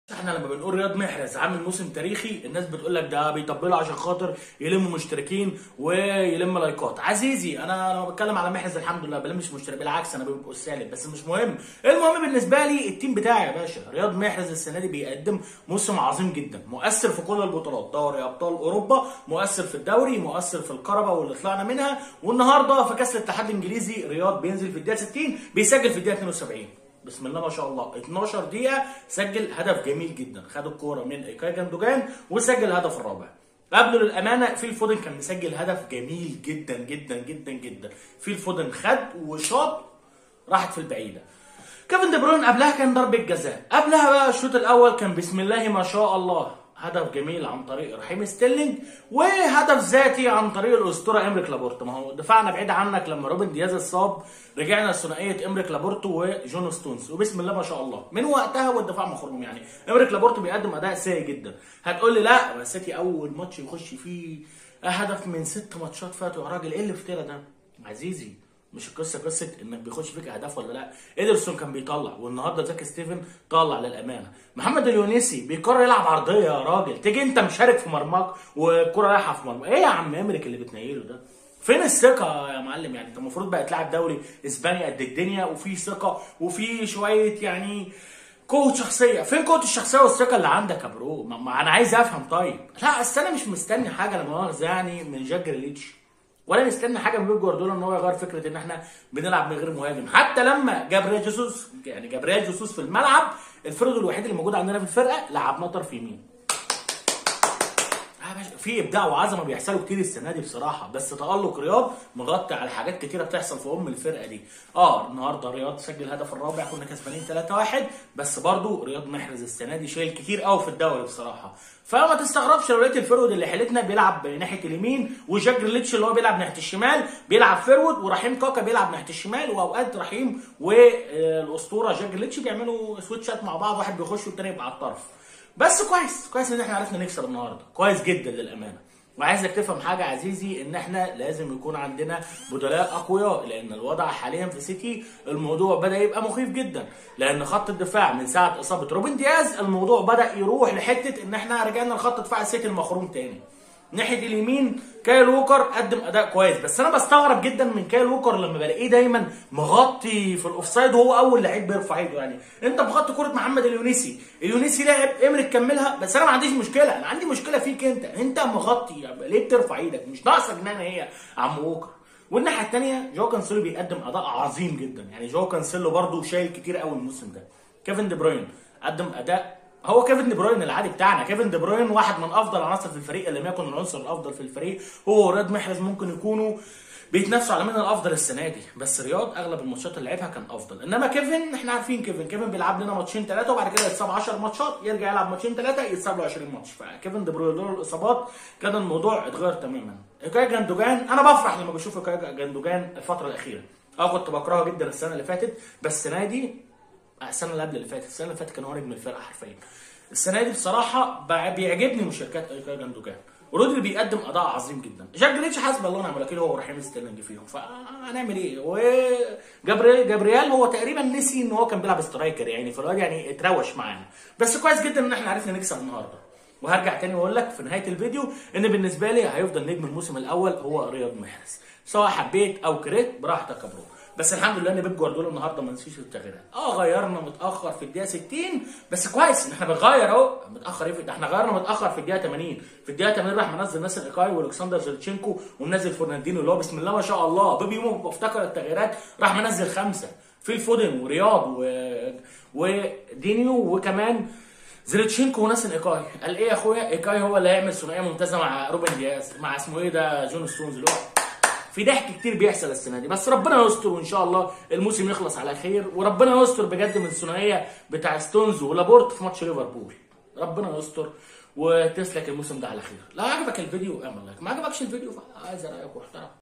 احنا لما بنقول رياض محرز عامل موسم تاريخي الناس بتقول لك ده بيطبله عشان خاطر يلم مشتركين ويلم لايكات عزيزي انا لما بتكلم على محرز الحمد لله بلمش مشترك بالعكس انا ببقى سالب بس مش مهم المهم بالنسبه لي التيم بتاعي يا باشا رياض محرز السنه دي بيقدم موسم عظيم جدا مؤثر في كل البطولات دوري ابطال اوروبا مؤثر في الدوري مؤثر في الكربه واللي طلعنا منها والنهارده في كاس الاتحاد الانجليزي رياض بينزل في الدقيقه 60 بيسجل في الدقيقه 72 بسم الله ما شاء الله 12 دقيقة سجل هدف جميل جدا خد الكورة من إيكاي جندوجان وسجل الهدف الرابع قبله للأمانة في الفودن كان مسجل هدف جميل جدا جدا جدا جدا في الفودن خد وشاط راحت في البعيدة كيفن دي بروين قبلها كان ضربة جزاء قبلها بقى الشوط الأول كان بسم الله ما شاء الله هدف جميل عن طريق رحيم ستيرلينج وهدف ذاتي عن طريق الاسطوره امريك لابورت ما هو دفاعنا بعيد عنك لما روبن دياز اتصاب رجعنا لثنائيه امريك لابورت وجون ستونز وبسم الله ما شاء الله من وقتها والدفاع مخروم يعني امريك لابورت بيقدم اداء سيء جدا هتقول لي لا بس سيتي اول ماتش يخش فيه هدف من ست ماتشات فاتوا يا راجل ايه اللي افترى ده عزيزي مش القصه قصه انك بيخش فيك اهداف ولا لا ادرسون كان بيطلع والنهارده زاك ستيفن طلع للامانه محمد اليونسي بيقرر يلعب عرضيه يا راجل تيجي انت مشارك في مرماك والكره رايحه في مرماك ايه يا عم امريك اللي بتنيله ده فين الثقة يا معلم يعني انت المفروض بقى تلعب دوري اسبانيا قد الدنيا وفي ثقة وفي شوية يعني قوة شخصية، فين قوة الشخصية والثقة اللي عندك يا برو؟ ما ما انا عايز افهم طيب، لا اصل انا مش مستني حاجة لا مؤاخذة يعني من جاك جريليتش ولا نستنى حاجه من بيب جوارديولا ان هو يغير فكره ان احنا بنلعب من غير مهاجم حتى لما جابريل جيسوس يعني جابريل جيسوس في الملعب الفرد الوحيد اللي موجود عندنا في الفرقه لعبناه طرف يمين في ابداع وعظمه بيحصلوا كتير السنه دي بصراحه بس تالق رياض مغطي على حاجات كتيره بتحصل في ام الفرقه دي اه النهارده رياض سجل الهدف الرابع كنا كسبانين 3-1 بس برضو رياض محرز السنه دي شايل كتير قوي في الدوري بصراحه فما تستغربش لو لقيت الفرود اللي حيلتنا بيلعب ناحيه اليمين وجاك جريليتش اللي هو بيلعب ناحيه الشمال بيلعب فرود ورحيم كاكا بيلعب ناحيه الشمال واوقات رحيم والاسطوره جاك جريليتش بيعملوا سويتشات مع بعض واحد بيخش والتاني يبقى على الطرف بس كويس كويس ان احنا عرفنا نكسب النهارده كويس جدا للامانه وعايزك تفهم حاجه عزيزي ان احنا لازم يكون عندنا بدلاء اقوياء لان الوضع حاليا في سيتي الموضوع بدا يبقى مخيف جدا لان خط الدفاع من ساعه اصابه روبن دياز الموضوع بدا يروح لحته ان احنا رجعنا لخط دفاع السيتي المخروم تاني ناحيه اليمين كايل ووكر قدم اداء كويس بس انا بستغرب جدا من كايل ووكر لما بلاقيه دايما مغطي في الاوفسايد وهو اول لعيب بيرفع ايده يعني انت مغطي كره محمد اليونسي اليونسي لعب امريك كملها بس انا ما عنديش مشكله انا عندي مشكله فيك انت انت مغطي يعني ليه بترفع ايدك مش ناقصه جنان هي يا عم ووكر والناحيه الثانيه جو كانسيلو بيقدم اداء عظيم جدا يعني جو كانسيلو برده شايل كتير قوي الموسم ده كيفن دي بروين قدم اداء هو كيفن دي بروين العادي بتاعنا كيفن دي بروين واحد من افضل عناصر في الفريق اللي لم يكن العنصر الافضل في الفريق هو ورياض محرز ممكن يكونوا بيتنافسوا على مين الافضل السنه دي بس رياض اغلب الماتشات اللي لعبها كان افضل انما كيفن احنا عارفين كيفن كيفن بيلعب لنا ماتشين ثلاثه وبعد كده يتصاب 10 ماتشات يرجع يلعب ماتشين ثلاثه يتصاب له 20 ماتش فكيفن دي بروين له الاصابات كان الموضوع اتغير تماما ايكاي جندوجان انا بفرح لما بشوف ايكاي جندوجان الفتره الاخيره اه كنت بكرهه جدا السنه اللي فاتت بس السنه دي السنه اللي قبل اللي فاتت السنه اللي فاتت كان هو نجم الفرقه حرفيا السنه دي بصراحه بيعجبني مشاركات ايكاي جندوجان رودري بيقدم اداء عظيم جدا جاك جريتش حسب الله ونعم الوكيل هو ورحيم ستيرلينج فيهم فهنعمل ايه وجابرييل جابرييل هو تقريبا نسي ان هو كان بيلعب سترايكر يعني فالواد يعني اتروش معانا بس كويس جدا ان احنا عرفنا نكسب النهارده وهرجع تاني واقول لك في نهايه الفيديو ان بالنسبه لي هيفضل نجم الموسم الاول هو رياض محرز سواء حبيت او كرهت براحتك يا برو بس الحمد لله ان بيب جوارديولا النهارده ما نسيش التغييرات اه غيرنا متاخر في الدقيقه 60 بس كويس ان احنا بنغير اهو متاخر ايه ده احنا غيرنا متاخر في الدقيقه 80 في الدقيقه 80 راح منزل ناصر ايكاي والكسندر زيلتشينكو ومنزل فرناندينو اللي هو بسم الله ما شاء الله بيب يوم افتكر التغييرات راح منزل خمسه في الفودن ورياض و... ودينيو وكمان زيلتشينكو وناسن ايكاي قال ايه يا اخويا ايكاي هو اللي هيعمل ثنائيه ممتازه مع روبن دياز مع اسمه ايه ده جون ستونز اللي هو في ضحك كتير بيحصل السنه دي بس ربنا يستر وان شاء الله الموسم يخلص على خير وربنا يستر بجد من الثنائيه بتاع ستونز ولابورت في ماتش ليفربول ربنا يستر وتسلك الموسم ده على خير لو عجبك الفيديو اعمل لايك ما عجبكش الفيديو فعايز رايك محترم